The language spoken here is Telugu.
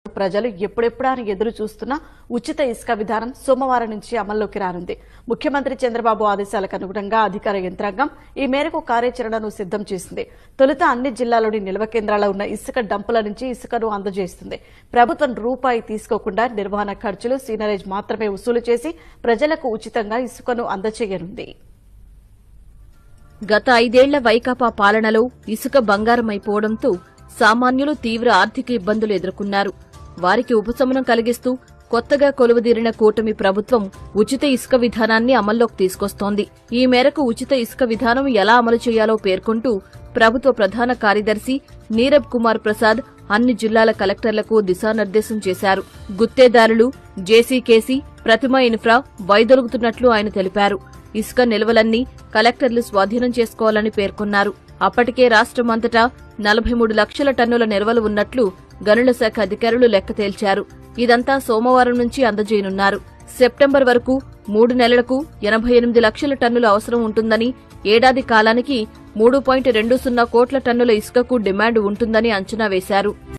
ప్రజలు ఎప్పుడెప్పుడా అని ఎదురు చూస్తున్న ఉచిత ఇసుక విధానం సోమవారం నుంచి అమల్లోకి రానుంది ముఖ్యమంత్రి చంద్రబాబు ఆదేశాలకు అనుగుణంగా అధికార యంత్రాంగం ఈ మేరకు కార్యాచరణను సిద్దం చేసింది తొలుత అన్ని జిల్లాలోని నిల్వ కేంద్రాల్లో ఉన్న ఇసుక డంపుల నుంచి ఇసుకను అందజేస్తుంది ప్రభుత్వం రూపాయి తీసుకోకుండా నిర్వహణ ఖర్చులు సీనరేజ్ మాత్రమే వసూలు చేసి ప్రజలకు ఉచితంగా ఇసుకను అందజేయనుంది గత ఐదేళ్ల వైకాపా పాలనలో ఇసుక బంగారమైపోవడంతో సామాన్యులు తీవ్ర ఆర్థిక ఇబ్బందులు ఎదుర్కొన్నారు వారికి ఉపశమనం కలిగిస్తూ కొత్తగా కొలువుదీరిన కూటమి ప్రభుత్వం ఉచిత ఇసుక విధానాన్ని అమల్లోకి తీసుకొస్తోంది ఈ మేరకు ఉచిత ఇసుక విధానం ఎలా అమలు చేయాలో పేర్కొంటూ ప్రభుత్వ ప్రధాన కార్యదర్శి నీరబ్ కుమార్ ప్రసాద్ అన్ని జిల్లాల కలెక్టర్లకు దిశానిర్దేశం చేశారు గుత్తేదారులు జేసీకేసీ ప్రతిమ ఇన్ఫ్రా వైదొలుగుతున్నట్లు ఆయన తెలిపారు ఇసుక నిల్వలన్నీ కలెక్టర్లు స్వాధీనం చేసుకోవాలని పేర్కొన్నారు అప్పటికే రాష్ట్రమంతటా నలభై మూడు లక్షల టన్నుల నిల్వలు ఉన్నట్లు గనుల శాఖ అధికారులు లెక్క తేల్చారు ఇదంతా సోమవారం నుంచి అందజేయనున్నారు సెప్టెంబర్ వరకు మూడు నెలలకు ఎనభై ఎనిమిది లక్షల టన్నుల అవసరం ఉంటుందని ఏడాది కాలానికి మూడు పాయింట్ రెండు సున్నా కోట్ల టన్నుల ఇసుకకు డిమాండ్ ఉంటుందని అంచనా వేశారు